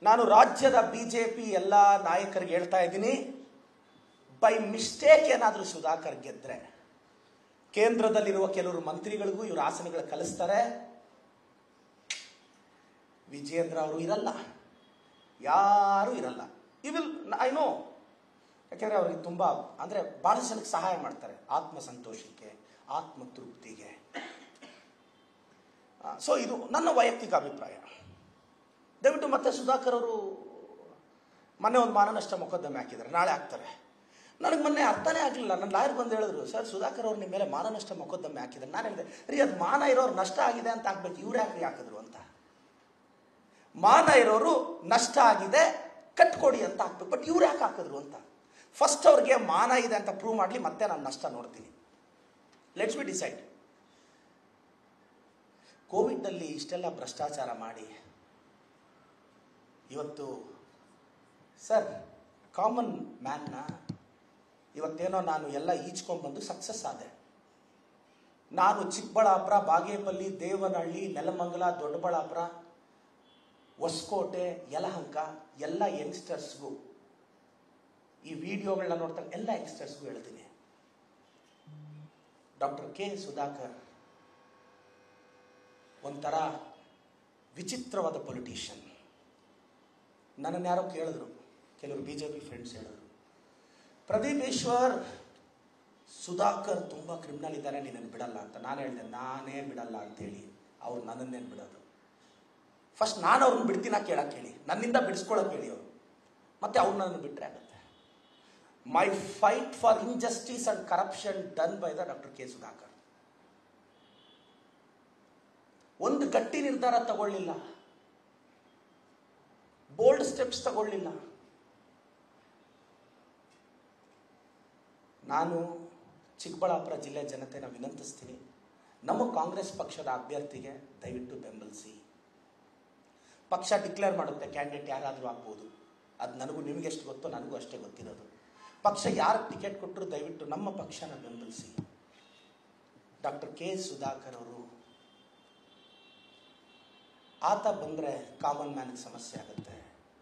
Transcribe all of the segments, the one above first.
ನಾನು ರಾಜ್ಯದ B J P ಎಲ್ಲ ನಾಯಕರಿಗೆ ಹೇಳ್ತಾ ಇದ್ದೀನಿ ಬೈ ಮಿಸ್ಟೇಕ್ ಏನಾದರೂ ಸುಧಾಕರ್ ಗೆದ್ರೆ ಕೇಂದ್ರದಲ್ಲಿರುವ ಕೆಲವರು ಮಂತ್ರಿಗಳಿಗೂ ಇವರು ಆಸನಗಳು ಕಲಿಸ್ತಾರೆ ವಿಜೇಂದ್ರ ಅವರು ಇರಲ್ಲ ಯಾರೂ ಇರಲ್ಲ ಈ ವಿಲ್ ಐ ನೋ ಯಾಕೆಂದರೆ ಅವ್ರಿಗೆ ತುಂಬ ಅಂದರೆ ಭಾಳ ಜನಕ್ಕೆ ಸಹಾಯ ಮಾಡ್ತಾರೆ ಆತ್ಮ ಸಂತೋಷಕ್ಕೆ ಆತ್ಮ ತೃಪ್ತಿಗೆ ಸೊ ಇದು ನನ್ನ ವೈಯಕ್ತಿಕ ಅಭಿಪ್ರಾಯ ದಯವಿಟ್ಟು ಮತ್ತೆ ಸುಧಾಕರ್ ಅವರು ಮೊನ್ನೆ ಒಂದು ಮಾನನಷ್ಟ ಮೊಕದ್ದಮೆ ಹಾಕಿದ್ದಾರೆ ನಾಳೆ ಹಾಕ್ತಾರೆ ನನಗೆ ಮೊನ್ನೆ ಅರ್ಥನೇ ಆಗಲಿಲ್ಲ ನನ್ನ ಲಾಯರ್ ಬಂದು ಹೇಳಿದ್ರು ಸರ್ ಸುಧಾಕರ್ ಅವ್ರು ನಿಮ್ಮ ಮೇಲೆ ಮಾನನಷ್ಟ ಮೊಕದ್ದಮೆ ಹಾಕಿದ್ದಾರೆ ನಾನು ಹೇಳಿದೆ ರೀ ಅದು ಮಾನ ಇರೋರು ನಷ್ಟ ಆಗಿದೆ ಅಂತ ಹಾಕ್ಬೇಕು ಇವ್ರು ಯಾಕೆ ಹಾಕಿದ್ರು ಅಂತ ಮಾನ ಇರೋರು ನಷ್ಟ ಆಗಿದೆ ಕಟ್ಕೊಡಿ ಅಂತ ಹಾಕ್ಬೇಕು ಬಟ್ ಇವ್ರು ಯಾಕೆ ಹಾಕಿದ್ರು ಅಂತ ಫಸ್ಟ್ ಅವ್ರಿಗೆ ಮಾನ ಇದೆ ಅಂತ ಪ್ರೂವ್ ಮಾಡಲಿ ಮತ್ತೆ ನಾನು ನಷ್ಟ ನೋಡ್ತೀನಿ ಲೆಟ್ಸ್ ಬಿ ಡಿಸೈಡ್ ಕೋವಿಡ್ನಲ್ಲಿ ಇಷ್ಟೆಲ್ಲ ಭ್ರಷ್ಟಾಚಾರ ಮಾಡಿ ಇವತ್ತು ಸರ್ ಕಾಮನ್ ಮ್ಯಾನ್ನ ಇವತ್ತೇನೋ ನಾನು ಎಲ್ಲ ಈಚ್ಕೊಂಡ್ಬಂದು ಸಕ್ಸಸ್ ಆದೆ ನಾನು ಚಿಕ್ಕಬಳ್ಳಾಪುರ ಬಾಗೇಪಲ್ಲಿ ದೇವನಹಳ್ಳಿ ನೆಲಮಂಗಲ ದೊಡ್ಡಬಳ್ಳಾಪುರ ಹೊಸಕೋಟೆ ಯಲಹಂಕ ಎಲ್ಲ ಯಂಗ್ಸ್ಟರ್ಸ್ಗೂ ಈ ವಿಡಿಯೋಗಳನ್ನ ನೋಡ್ತಾರೆ ಎಲ್ಲ ಯಂಗ್ಸ್ಟರ್ಸ್ಗೂ ಹೇಳ್ತೀನಿ ಡಾಕ್ಟರ್ ಕೆ ಸುಧಾಕರ್ ಒಂಥರ ವಿಚಿತ್ರವಾದ ಪೊಲಿಟಿಷಿಯನ್ ನನ್ನನ್ನು ಯಾರೋ ಕೇಳಿದ್ರು ಕೆಲವರು ಬಿ ಜೆ ಪಿ ಫ್ರೆಂಡ್ಸ್ ಹೇಳಿದ್ರು ಪ್ರದೀಪ್ ಈಶ್ವರ್ ಸುಧಾಕರ್ ತುಂಬ ಕ್ರಿಮಿನಲ್ ಇದ್ದಾರೆ ನಿನ್ನನ್ನು ಬಿಡಲ್ಲ ಅಂತ ನಾನು ಹೇಳಿದೆ ನಾನೇ ಬಿಡಲ್ಲ ಅಂತೇಳಿ ಅವ್ರು ನನ್ನನ್ನೇನು ಬಿಡೋದು ಫಸ್ಟ್ ನಾನು ಅವ್ರನ್ನ ಬಿಡ್ತೀನ ಕೇಳಕ್ಕೆ ಹೇಳಿ ನನ್ನಿಂದ ಬಿಡಿಸ್ಕೊಳಕ್ಕೆ ಹೇಳಿ ಅವರು ಮತ್ತೆ ಅವ್ರು ನನ್ನನ್ನು ಬಿಟ್ಟರೆ ಆಗುತ್ತೆ my fight for injustice and corruption done by the doctor K Sudhakar ಒಂದು ಗಟ್ಟಿ ನಿರ್ಧಾರ ತಗೊಳ್ಳಿಲ್ಲ ಬೋಲ್ಡ್ ಸ್ಟೆಪ್ಸ್ ತಗೊಳ್ಳಿಲ್ಲ ನಾನು ಚಿಕ್ಕಬಳ್ಳಾಪುರ ಜಿಲ್ಲೆ ಜನತೆನ ವಿನಂತಿಸ್ತೀನಿ ನಮ್ಮ ಕಾಂಗ್ರೆಸ್ ಪಕ್ಷದ ಅಭ್ಯರ್ಥಿಗೆ ದಯವಿಟ್ಟು ಬೆಂಬಲಿಸಿ ಪಕ್ಷ ಡಿಕ್ಲೇರ್ ಮಾಡುತ್ತೆ ಕ್ಯಾಂಡಿಡೇಟ್ ಯಾರಾದರೂ ಆಗ್ಬೋದು ಅದು ನನಗೂ ನಿಮಗೆ ಎಷ್ಟು ಗೊತ್ತೋ ನನಗೂ ಅಷ್ಟೇ ಗೊತ್ತಿರೋದು ಪಕ್ಷ ಯಾರು ಟಿಕೆಟ್ ಕೊಟ್ಟರು ದಯವಿಟ್ಟು ನಮ್ಮ ಪಕ್ಷನ ಬೆಂಬಲಿಸಿ ಡಾಕ್ಟರ್ ಕೆ ಸುಧಾಕರ್ ಅವರು ಆತ ಬಂದರೆ ಕಾಮನ್ ಮ್ಯಾನ್ಗೆ ಸಮಸ್ಯೆ ಆಗುತ್ತೆ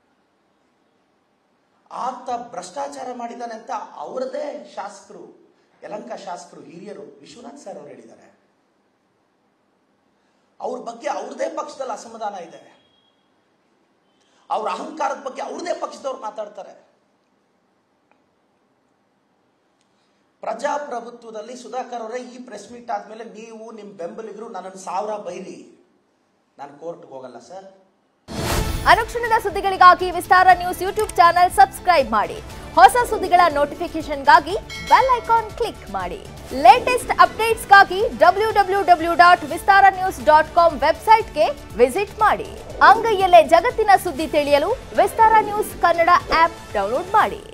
ಆತ ಭ್ರಷ್ಟಾಚಾರ ಮಾಡಿದ್ದಾನೆ ಅಂತ ಅವರದೇ ಶಾಸಕರು ಯಲಂಕ ಶಾಸಕರು ಹಿರಿಯರು ವಿಶ್ವನಾಥ್ ಸರ್ ಅವರು ಹೇಳಿದ್ದಾರೆ ಅವ್ರ ಬಗ್ಗೆ ಅವ್ರದೇ ಪಕ್ಷದಲ್ಲಿ ಅಸಮಾಧಾನ ಇದೆ ಅವ್ರ ಅಹಂಕಾರದ ಬಗ್ಗೆ ಅವ್ರದೇ ಪಕ್ಷದವ್ರು ಮಾತಾಡ್ತಾರೆ ಪ್ರಜಾಪ್ರಭುತ್ವದಲ್ಲಿ ಸುಧಾಕರ್ ಅವರೇ ಈ ಪ್ರೆಸ್ ಮೀಟ್ ಆದ್ಮೇಲೆ ನೀವು ನಿಮ್ಮ ಬೆಂಬಲಿಗರು ನನ್ನನ್ನು ಸಾವಿರ ಬೈರಿ ನಾನು ಕೋರ್ಟ್ಗೆ ಹೋಗಲ್ಲ ಸರ್ ಅನುಕ್ಷಣದ ಸುದ್ದಿಗಳಿಗಾಗಿ Vistara news YouTube channel subscribe ಮಾಡಿ ಹೊಸ ಸುದ್ದಿಗಳ ನೋಟಿಫಿಕೇಶನ್ಗಾಗಿ ಬೆಲ್ ಐಕಾನ್ ಕ್ಲಿಕ್ ಮಾಡಿ ಲೇಟೆಸ್ಟ್ ಅಪ್ಡೇಟ್ಸ್ಗಾಗಿ W W W dot Vistara news dot com ವೆಬ್ಸೈಟ್ಗೆ ವಿಸಿಟ್ ಮಾಡಿ ಅಂಗೈಯಲ್ಲೇ ಜಗತ್ತಿನ ಸುದ್ದಿ ತಿಳಿಯಲು Vistara news Kannada app download ಮಾಡಿ